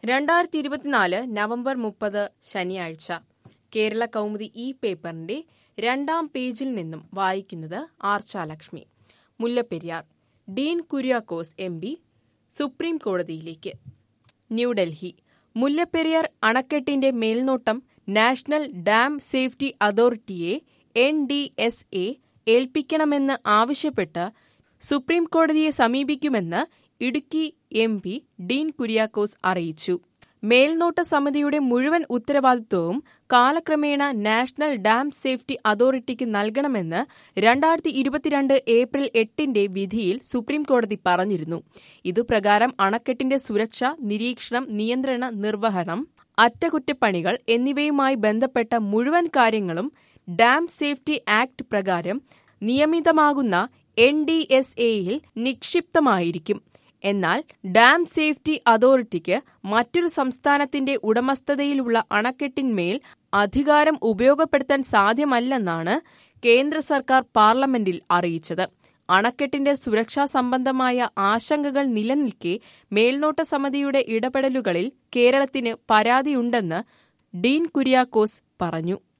രണ്ടായിരത്തി ഇരുപത്തിനാല് നവംബർ മുപ്പത് ശനിയാഴ്ച കേരള കൗമുദി ഈ പേപ്പറിന്റെ രണ്ടാം പേജിൽ നിന്നും വായിക്കുന്നത് Archalakshmi Mullaperiyar Dean Kuriakose M P supreme കോടതിയിലേക്ക് ന്യൂഡൽഹി മുല്ലപ്പെരിയാർ അണക്കെട്ടിന്റെ മേൽനോട്ടം നാഷണൽ ഡാം സേഫ്റ്റി അതോറിറ്റിയെ എൻ ഡി എസ് എ ഏൽപ്പിക്കണമെന്ന് ആവശ്യപ്പെട്ട് സുപ്രീം കോടതിയെ സമീപിക്കുമെന്ന് ഇടുക്കി എം പി ഡീൻ കുര്യാക്കോസ് അറിയിച്ചു മേൽനോട്ട സമിതിയുടെ മുഴുവൻ ഉത്തരവാദിത്വവും കാലക്രമേണ നാഷണൽ ഡാം സേഫ്റ്റി അതോറിറ്റിക്ക് നൽകണമെന്ന് രണ്ടായിരത്തി ഇരുപത്തിരണ്ട് ഏപ്രിൽ എട്ടിന്റെ വിധിയിൽ സുപ്രീം കോടതി പറഞ്ഞിരുന്നു ഇതുപ്രകാരം അണക്കെട്ടിന്റെ സുരക്ഷ നിരീക്ഷണം നിയന്ത്രണ നിർവഹണം അറ്റകുറ്റപ്പണികൾ എന്നിവയുമായി ബന്ധപ്പെട്ട മുഴുവൻ കാര്യങ്ങളും ഡാം സേഫ്റ്റി ആക്ട് പ്രകാരം നിയമിതമാകുന്ന എൻ ഡി എസ് എയിൽ നിക്ഷിപ്തമായിരിക്കും എന്നാൽ ഡാം സേഫ്റ്റി അതോറിറ്റിക്ക് മറ്റൊരു സംസ്ഥാനത്തിന്റെ ഉടമസ്ഥതയിലുള്ള അണക്കെട്ടിന്മേൽ അധികാരം ഉപയോഗപ്പെടുത്താൻ സാധ്യമല്ലെന്നാണ് കേന്ദ്ര സർക്കാർ പാർലമെന്റിൽ അറിയിച്ചത് അണക്കെട്ടിന്റെ സുരക്ഷാ സംബന്ധമായ ആശങ്കകൾ നിലനിൽക്കെ മേൽനോട്ട സമിതിയുടെ ഇടപെടലുകളിൽ കേരളത്തിന് പരാതിയുണ്ടെന്ന് ഡീൻ കുര്യാക്കോസ് പറഞ്ഞു